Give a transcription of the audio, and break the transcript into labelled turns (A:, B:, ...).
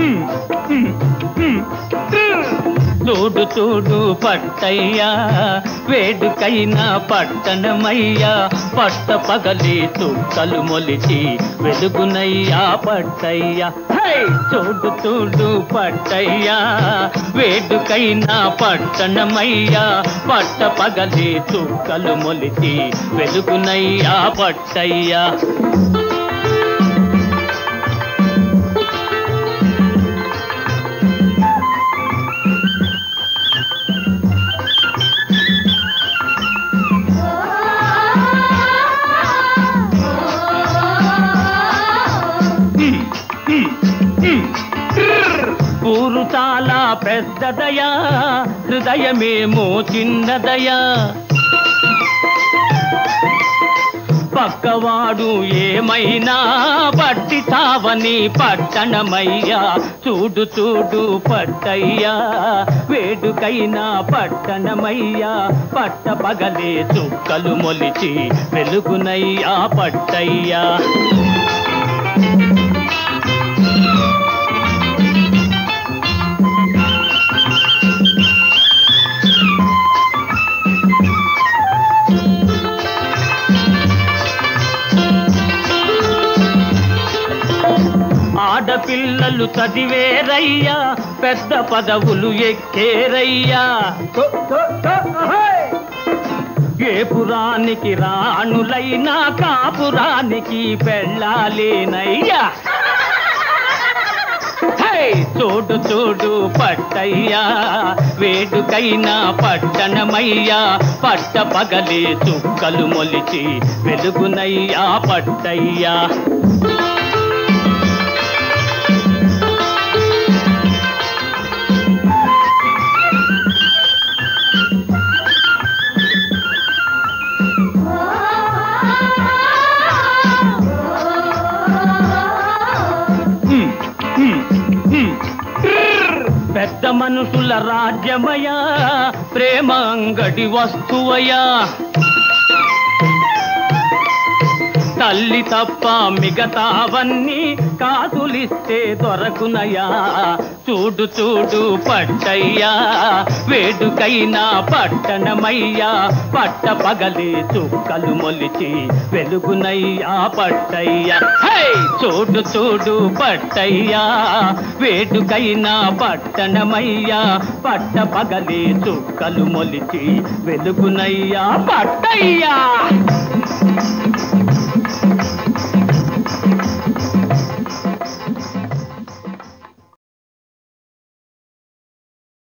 A: చూడు చూడు పట్టయ్యా వేడుకైనా పట్టణమయ్యా పట్ట పగలి చుక్కలు మొలిచి వెలుగునయ్యా పట్టయ్యా హై! చూడు చూడు పట్టయ్యా వేడుకైనా పట్టణమయ్యా పట్ట పగలి చుక్కలు మొలిచి వెలుగునయ్యా పట్టయ్యా ఊరు చాలా పెద్దదయా హృదయమేమో చిన్నదయా పక్కవాడు ఏమైనా పట్టి తావని పట్టణమయ్యా చూడు చూడు పట్టయ్యా వేడుకైనా పట్టణమయ్యా పట్ట పగలే చుక్కలు మొలిచి వెలుగునయ్యా పట్టయ్యా ఆడపిల్లలు చదివేరయ్యా పెద్ద పదవులు ఎక్కేరయ్యా ఏ పురానికి రాణులైనా కాపురానికి పెళ్ళాలేనయ్యా హై! చూడు చూడు పట్టయ్యా వేడుకైనా పట్టణమయ్యా పట్ట పగలే చుక్కలు మొలిచి వెలుగునయ్యా పట్టయ్యా హ్మ్, హ్మ్, హ్మ్. పెద్ద మనుషుల రాజ్యమయా ప్రేమ అంగడి వస్తువయా తల్లి తప్ప మిగతావన్నీ కాసులిస్తే దొరకునయా చూడు చూడు పట్టయ్యా వేడుకైనా పట్టణమయ్యా పట్ట పగలే చుక్కలు మొలిచి వెలుగునయ్యా పట్టయ్యా హై! చూడు చూడు పట్టయ్యా వేడుకైనా పట్టణమయ్యా పట్ట పగలే చుక్కలు మొలిచి వెలుగునయ్యా పట్టయ్యా